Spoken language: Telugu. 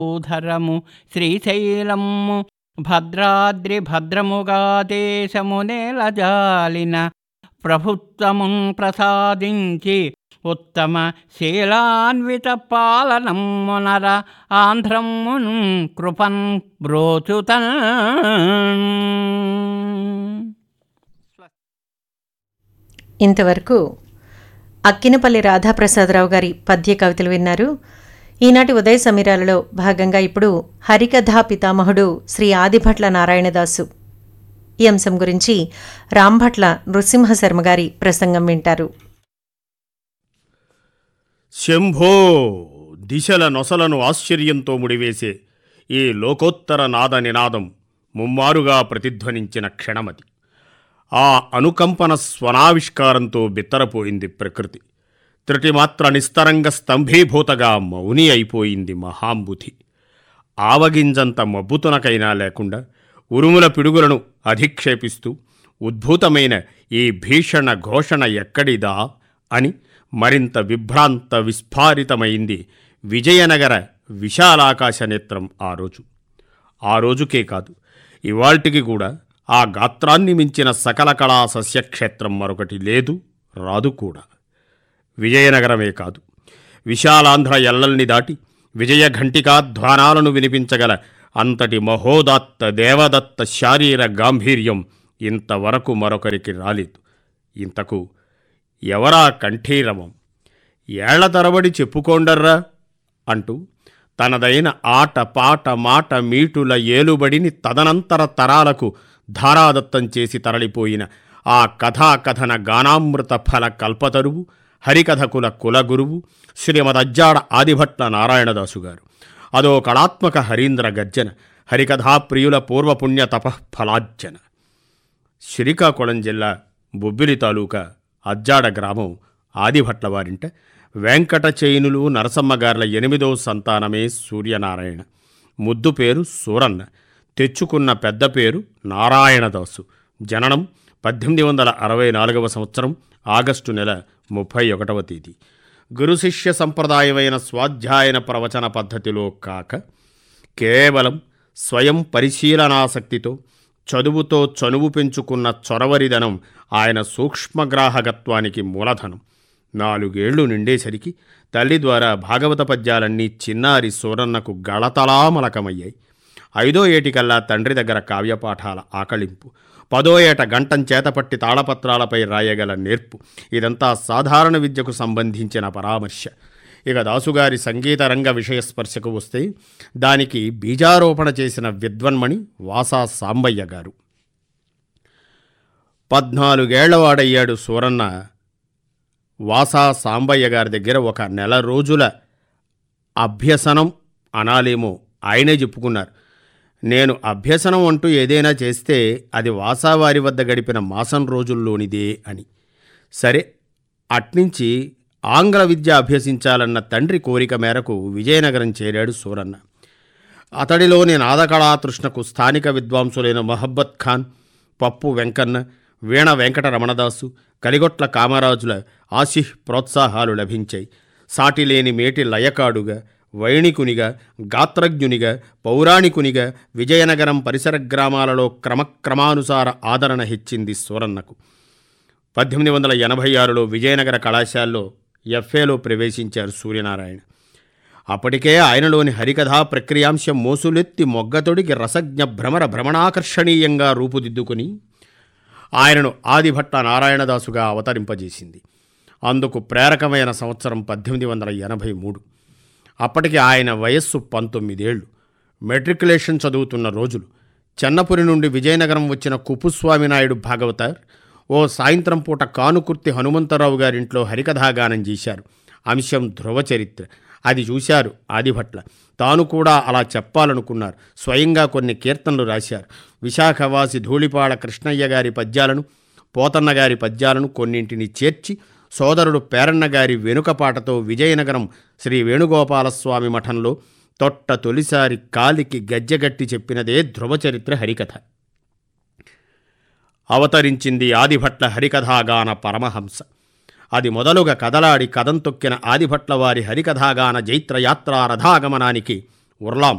ఊధరము శ్రీశైలము భద్రాద్రి భద్రముగా దేశమునేల జాలిన ప్రభుత్వమున్ ప్రసాదించి ఉత్తమ శీలాన్విత పాలనమునర ఆంధ్రమును కృపన్ బ్రోచుతన్ ఇంతవరకు అక్కినపల్లి రాధాప్రసాదరావు గారి పద్య కవితలు విన్నారు ఈనాటి ఉదయ సమీరాలలో భాగంగా ఇప్పుడు హరికథా పితామహుడు శ్రీ ఆదిభట్ల నారాయణదాసు ఈ అంశం గురించి రాంభట్ల నృసింహశర్మ గారి ప్రసంగం వింటారు శంభో దిశల నొసలను ఆశ్చర్యంతో ముడివేసే ఈ లోకోత్తర నాద నినాదం ముమ్మారుగా ప్రతిధ్వనించిన క్షణమది ఆ అనుకంపన స్వనావిష్కారంతో బిత్తరపోయింది ప్రకృతి త్రుటిమాత్ర నిస్తరంగ స్తంభీభూతగా మౌని అయిపోయింది మహాంబుధి ఆవగింజంత మబ్బుతునకైనా లేకుండా ఉరుముల పిడుగులను అధిక్షేపిస్తూ ఉద్భూతమైన ఈ భీషణ ఘోషణ ఎక్కడిదా అని మరింత విభ్రాంత విస్ఫారితమైంది విజయనగర విశాలాకాశ నేత్రం ఆ రోజు ఆ రోజుకే కాదు ఇవాల్టికి కూడా ఆ గాత్రాన్ని మించిన సకల కళా సస్యక్షేత్రం మరొకటి లేదు రాదు కూడా విజయనగరమే కాదు విశాలాంధ్ర ఎల్లల్ని దాటి విజయ ఘంటికాధ్వానాలను వినిపించగల అంతటి మహోదాత్త దేవదత్త శారీర గాంభీర్యం ఇంతవరకు మరొకరికి రాలేదు ఇంతకు ఎవరా కంఠీరవం ఏళ్ల తరబడి చెప్పుకోండర్రా అంటూ తనదైన ఆట పాట మాట మీటుల ఏలుబడిని తదనంతర తరాలకు ధారాదత్తం చేసి తరలిపోయిన ఆ కథాకథన గానామృత ఫల కల్పతరువు హరికథకుల కులగురువు శ్రీమదజ్జాడ ఆదిభట్ల నారాయణదాసు గారు అదో కళాత్మక హరీంద్ర గర్జన హరికథాప్రియుల పూర్వపుణ్య తపఃఫలార్జన శ్రీకాకుళం జిల్లా బొబ్బిలి తాలూకా అజ్జాడ గ్రామం ఆదిభట్ల వారింట వెంకట చైనులు నరసమ్మగార్ల ఎనిమిదో సంతానమే సూర్యనారాయణ ముద్దు పేరు సూరన్న తెచ్చుకున్న పెద్ద పేరు నారాయణదాసు జననం పద్దెనిమిది వందల అరవై నాలుగవ సంవత్సరం ఆగస్టు నెల ముప్పై ఒకటవ తేదీ గురు శిష్య సంప్రదాయమైన స్వాధ్యాయన ప్రవచన పద్ధతిలో కాక కేవలం స్వయం పరిశీలనాసక్తితో చదువుతో చనువు పెంచుకున్న చొరవరిదనం ఆయన సూక్ష్మగ్రాహకత్వానికి మూలధనం నాలుగేళ్లు నిండేసరికి తల్లి ద్వారా భాగవత పద్యాలన్నీ చిన్నారి సూరన్నకు గళతలామలకమయ్యాయి ఐదో ఏటికల్లా తండ్రి దగ్గర కావ్యపాఠాల ఆకళింపు పదో ఏట గంటం చేతపట్టి తాళపత్రాలపై రాయగల నేర్పు ఇదంతా సాధారణ విద్యకు సంబంధించిన పరామర్శ ఇక దాసుగారి సంగీత రంగ విషయ స్పర్శకు వస్తే దానికి బీజారోపణ చేసిన విద్వన్మణి వాసా సాంబయ్య గారు పద్నాలుగేళ్లవాడయ్యాడు సూరన్న వాసా సాంబయ్య గారి దగ్గర ఒక నెల రోజుల అభ్యసనం అనాలేమో ఆయనే చెప్పుకున్నారు నేను అభ్యసనం అంటూ ఏదైనా చేస్తే అది వాసావారి వద్ద గడిపిన మాసం రోజుల్లోనిదే అని సరే అట్నుంచి ఆంగ్ల విద్య అభ్యసించాలన్న తండ్రి కోరిక మేరకు విజయనగరం చేరాడు సూరన్న అతడిలోని నాదకళా తృష్ణకు స్థానిక విద్వాంసులైన మొహబ్బత్ ఖాన్ పప్పు వెంకన్న వీణ వెంకట రమణదాసు కలిగొట్ల కామరాజుల ఆశిహ్ ప్రోత్సాహాలు లభించాయి సాటిలేని మేటి లయకాడుగా వైణికునిగా గాత్రజ్ఞునిగా పౌరాణికునిగా విజయనగరం పరిసర గ్రామాలలో క్రమక్రమానుసార ఆదరణ హెచ్చింది సూరన్నకు పద్దెనిమిది వందల ఎనభై ఆరులో విజయనగర కళాశాలలో ఎఫ్ఏలో ప్రవేశించారు సూర్యనారాయణ అప్పటికే ఆయనలోని హరికథా ప్రక్రియాంశం మోసులెత్తి మొగ్గతొడికి రసజ్ఞ భ్రమర భ్రమణాకర్షణీయంగా రూపుదిద్దుకుని ఆయనను ఆదిభట్ల నారాయణదాసుగా అవతరింపజేసింది అందుకు ప్రేరకమైన సంవత్సరం పద్దెనిమిది వందల ఎనభై మూడు అప్పటికి ఆయన వయస్సు పంతొమ్మిదేళ్లు మెట్రికులేషన్ చదువుతున్న రోజులు చెన్నపురి నుండి విజయనగరం వచ్చిన కుపుస్వామి నాయుడు భాగవతార్ ఓ సాయంత్రం పూట కానుకుర్తి హనుమంతరావు గారింట్లో హరికథాగానం చేశారు అంశం ధ్రువ చరిత్ర అది చూశారు ఆదిభట్ల తాను కూడా అలా చెప్పాలనుకున్నారు స్వయంగా కొన్ని కీర్తనలు రాశారు విశాఖవాసి ధూళిపాడ కృష్ణయ్య గారి పద్యాలను పోతన్న గారి పద్యాలను కొన్నింటిని చేర్చి సోదరుడు పేరన్న గారి వెనుకపాటతో విజయనగరం శ్రీ వేణుగోపాలస్వామి మఠంలో తొట్ట తొలిసారి కాలికి గజ్జెగట్టి చెప్పినదే ధ్రువచరిత్ర హరికథ అవతరించింది ఆదిభట్ల హరికథాగాన పరమహంస అది మొదలుగా కదలాడి కదం తొక్కిన ఆదిభట్ల వారి హరికథాగాన జైత్రయాత్రా రథాగమనానికి ఉర్లాం